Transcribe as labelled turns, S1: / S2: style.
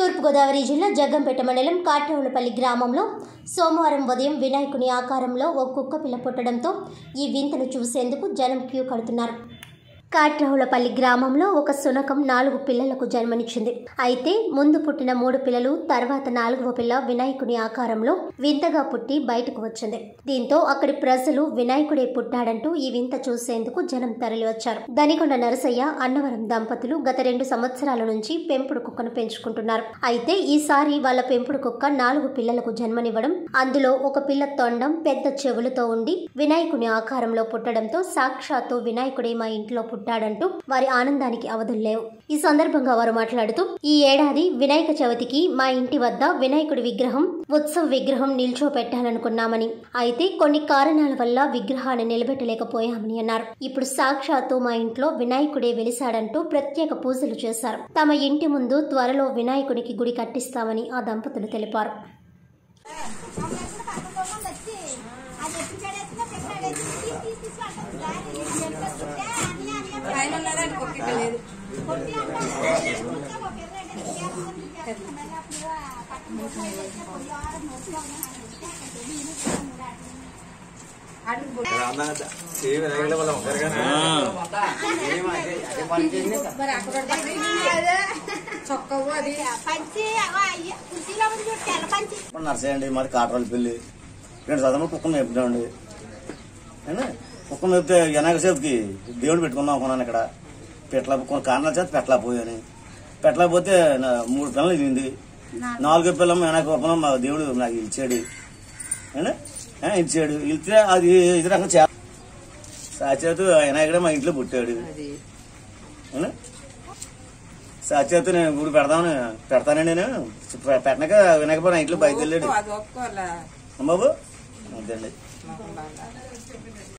S1: తూర్పుగోదావరి జిల్లా జగ్గంపేట మండలం కాట్రవులపల్లి గ్రామంలో సోమవారం ఉదయం వినాయకుని ఆకారంలో ఓ కుక్క పిల్ల పుట్టడంతో ఈ వింతను చూసేందుకు జనం క్యూ కడుతున్నారు కాట్రహులపల్లి గ్రామంలో ఒక సునకం నాలుగు పిల్లలకు జన్మనిచ్చింది అయితే ముందు పుట్టిన మూడు పిల్లలు తర్వాత నాలుగవ పిల్ల వినాయకుని ఆకారంలో వింతగా పుట్టి బయటకు వచ్చింది దీంతో అక్కడి ప్రజలు వినాయకుడే పుట్టాడంటూ ఈ వింత చూసేందుకు జనం తరలివచ్చారు దనికొండ నరసయ్య అన్నవరం దంపతులు గత రెండు సంవత్సరాల నుంచి పెంపుడు కుక్కను పెంచుకుంటున్నారు అయితే ఈసారి వాళ్ళ పెంపుడు కుక్క నాలుగు పిల్లలకు జన్మనివ్వడం అందులో ఒక పిల్ల తొండం పెద్ద చెవులతో ఉండి వినాయకుని ఆకారంలో పుట్టడంతో సాక్షాత్తు వినాయకుడే మా ఇంట్లో పుట్టాడంటూ వారి ఆనందానికి అవధులు లేవు ఈ సందర్భంగా వారు మాట్లాడుతూ ఈ ఏడాది వినాయక చవితికి మా ఇంటి వద్ద వినాయకుడి విగ్రహం ఉత్సవ విగ్రహం నిల్చోపెట్టాలనుకున్నామని అయితే కొన్ని కారణాల వల్ల విగ్రహాన్ని నిలబెట్టలేకపోయామని అన్నారు ఇప్పుడు సాక్షాత్తు మా ఇంట్లో వినాయకుడే వెలిశాడంటూ ప్రత్యేక పూజలు చేశారు తమ ఇంటి ముందు త్వరలో వినాయకునికి గుడి కట్టిస్తామని ఆ దంపతులు తెలిపారు
S2: ఆయన ఉన్నదానికి ఒక్క లేదు అడుగు మరి అక్కడ చొక్కవు అది
S3: పంచి కుర్చీలో ఉంది చూడు తెల్ల పంచి
S4: ఇప్పుడు నర్సయ్య అండి మాది కాటరాలు పెళ్లి రెండు చదవడం కుక్కను మేపుతామండి అండి కుక్కను మేపితే వినాయక సేపుకి దేవుడు పెట్టుకుందాం అనుకున్నాను ఇక్కడ పెట్ల కొన్ని కారణాల చేత పెట్లా పోయాను పెట్లా పోతే నా మూడు పిల్లలు ఇదింది నాలుగో పిల్లం వినాయక రూపంలో మా దేవుడు నాకు ఇచ్చాడు అండి ఆ, ఇచ్చాడు ఇస్తే అది ఇది రకం చే సాచేతు వినాయకుడే మా ఇంట్లో పుట్టాడు
S2: అది
S4: అవునా? సాక్షాత్తు నేను గుడి పెడదామని పెడతానండి నేను పెట్టనక వినకపోయినా ఇంట్లో బయట వెళ్ళాడు
S2: అది ఒక్కోలా
S4: బాబు అంతేండి
S2: మొహం బాగా